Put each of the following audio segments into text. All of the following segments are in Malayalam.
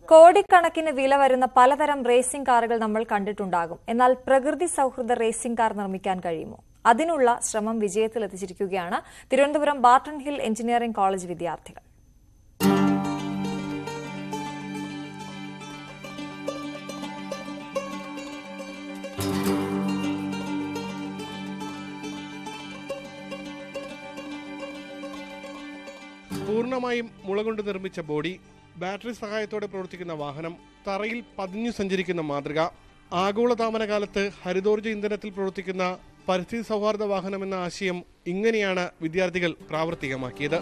കോടിക്കണക്കിന് വില വരുന്ന പലതരം റേസിംഗ് കാറുകൾ നമ്മൾ കണ്ടിട്ടുണ്ടാകും എന്നാൽ പ്രകൃതി സൗഹൃദ റേസിംഗ് കാർ നിർമ്മിക്കാൻ കഴിയുമോ അതിനുള്ള ശ്രമം വിജയത്തിലെത്തിച്ചിരിക്കുകയാണ് Thiruvananthapuram Barton Hill engineering college വിദ്യാർത്ഥികൾ പൂർണ്ണമായും മുള കൊണ്ട് നിർമ്മിച്ച ബോഡി ബാറ്ററി സഹായത്തോടെ പ്രവർത്തിക്കുന്ന വാഹനം തറയിൽ പതിഞ്ഞു സഞ്ചരിക്കുന്ന മാതൃക ആഗോളതാപന കാലത്ത് ഹരിതോർജ്ജ ഇന്ധനത്തിൽ പ്രവർത്തിക്കുന്ന പരിസ്ഥിതി സൗഹാർദ്ദ വാഹനം എന്ന ആശയം ഇങ്ങനെയാണ് വിദ്യാർത്ഥികൾ പ്രാവർത്തികമാക്കിയത്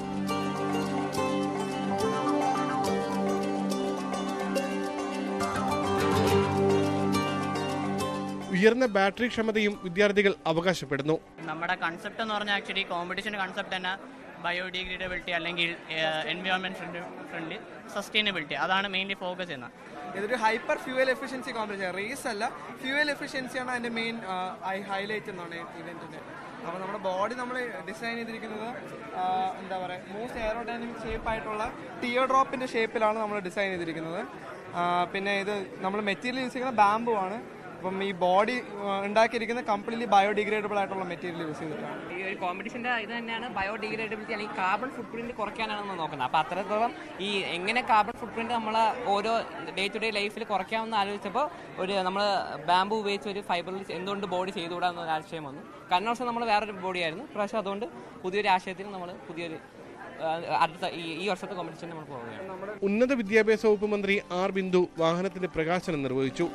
ഉയർന്ന ബാറ്ററി ക്ഷമതയും വിദ്യാർത്ഥികൾ അവകാശപ്പെടുന്നു നമ്മുടെ കൺസെപ്റ്റ് എന്ന് പറഞ്ഞാൽ ആക്ച്വലി കോമ്പറ്റീഷൻ്റെ കൺസെപ്റ്റ് തന്നെ ബയോഡിഗ്രേഡബിലിറ്റി അല്ലെങ്കിൽ എൻവയോൺമെന്റ് ഫ്രണ്ട്ലി സസ്റ്റൈനബിലിറ്റി അതാണ് മെയിൻലി ഫോക്കസ് ചെയ്യുന്നത് ഇതൊരു hyper fuel efficiency competition race അല്ല ഫ്യൂവൽ എഫിഷ്യൻസിയാണ് അതിന്റെ മെയിൻ ഹൈലൈറ്റ് എന്നാണ് ഇവന്റിന്റെ അപ്പോൾ നമ്മുടെ ബോഡി നമ്മൾ ഡിസൈൻ ചെയ്തിരിക്കുന്നത് ആ, എന്താ പറയുക മോസ്റ്റ് എയറോഡൈനമിക് ഷേപ്പ് ആയിട്ടുള്ള ടിയോ ഡ്രോപ്പിന്റെ ഷേപ്പിലാണ് നമ്മൾ ഡിസൈൻ ചെയ്തിരിക്കുന്നത് ആ, പിന്നെ ഇത് നമ്മൾ മെറ്റീരിയൽ യൂസ് ചെയ്യുന്ന ബാമ്പു ആണ് അപ്പം ഈ ബോഡി ഉണ്ടാക്കിയിരിക്കുന്നത് കംപ്ലീറ്റ്ലി ബയോഡിഗ്രേഡബിൾ ആയിട്ടുള്ള മെറ്റീരിയൽ യൂസ് ചെയ്തിട്ടാണ് ഈ ഒരു കോമ്പറ്റീഷന്റെ ഇത് തന്നെയാണ് ബയോഡിഗ്രേഡബിലിറ്റി അല്ലെങ്കിൽ കാർബൺ ഫുട് പ്രിന്റ് കുറയ്ക്കാനാണ് നമ്മൾ നോക്കുന്നത് അപ്പോൾ അത്രത്തോളം ഈ എങ്ങനെ കാർബൺ ഫുട് പ്രിന്റ് നമ്മൾ ഓരോ ഡേ ടു ഡേ ലൈഫിൽ കുറയ്ക്കാമെന്ന് ആലോചിച്ചപ്പോൾ ഒരു നമ്മൾ ബാമ്പു ഉപയോഗിച്ച് ഒരു ഫൈബറിൽ എന്തുകൊണ്ട് ബോഡി ചെയ്തുകൂടാ എന്നൊരു ആശയം വന്നു കഴിഞ്ഞ വർഷം നമ്മൾ വേറൊരു ബോഡി ആയിരുന്നു പ്രാവശ്യം അതുകൊണ്ട് പുതിയൊരു ആശയത്തിൽ നമ്മൾ പുതിയൊരു ആ, അടുത്ത ഈ ഈ വർഷത്തെ കോമ്പറ്റീഷൻ നമ്മൾ പോവുകയാണ് ഉന്നത വിദ്യാഭ്യാസ വകുപ്പ് മന്ത്രി ആർ ബിന്ദു വാഹനത്തിന്റെ പ്രകാശനം നിർവഹിച്ചു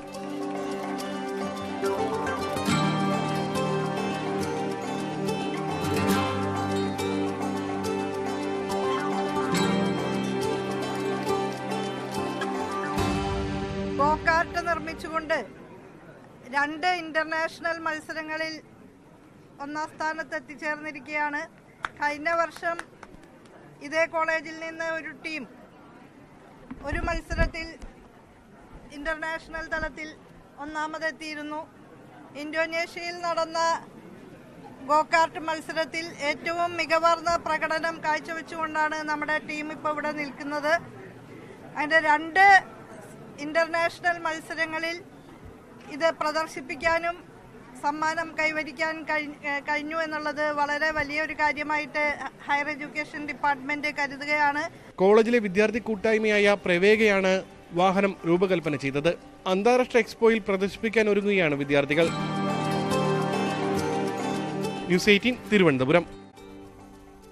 ഗോകാർട്ട് നിർമ്മിച്ചുകൊണ്ട് രണ്ട് ഇന്റർനാഷണൽ മത്സരങ്ങളിൽ ഒന്നാം സ്ഥാനത്ത് എത്തിച്ചേർന്നിരിക്കുകയാണ് കഴിഞ്ഞ വർഷം ഇതേ കോളേജിൽ നിന്ന് ഒരു ടീം ഒരു മത്സരത്തിൽ ഇന്റർനാഷണൽ തലത്തിൽ ഒന്നാമതെത്തിയിരുന്നു ഇന്തോനേഷ്യയിൽ നടന്ന ഗോകാർട്ട് മത്സരത്തിൽ ഏറ്റവും മികവാർന്ന പ്രകടനം കാഴ്ചവെച്ചുകൊണ്ടാണ് നമ്മുടെ ടീം ഇപ്പോൾ ഇവിടെ നിൽക്കുന്നത് അതിൻ്റെ രണ്ട് ഇന്റർനാഷണൽ മത്സരങ്ങളിൽ ഇത് പ്രദർശിപ്പിക്കാനും സമ്മാനം കൈവരിക്കാൻ കഴി- ഏഹ് കഴിഞ്ഞു എന്നുള്ളത് വളരെ വലിയൊരു കാര്യമായിട്ട് ഹയർ എഡ്യൂക്കേഷൻ ഡിപ്പാർട്ട്മെന്റ് കരുതുകയാണ് കോളേജിലെ വിദ്യാർത്ഥി കൂട്ടായ്മയായ പ്രവേഗയാണ് വാഹനം രൂപകൽപ്പന ചെയ്തത് അന്താരാഷ്ട്ര എക്സ്പോയിൽ പ്രദർശിപ്പിക്കാൻ ഒരുങ്ങുകയാണ് വിദ്യാർത്ഥികൾ ന്യൂസ് എയ്റ്റീൻ തിരുവനന്തപുരം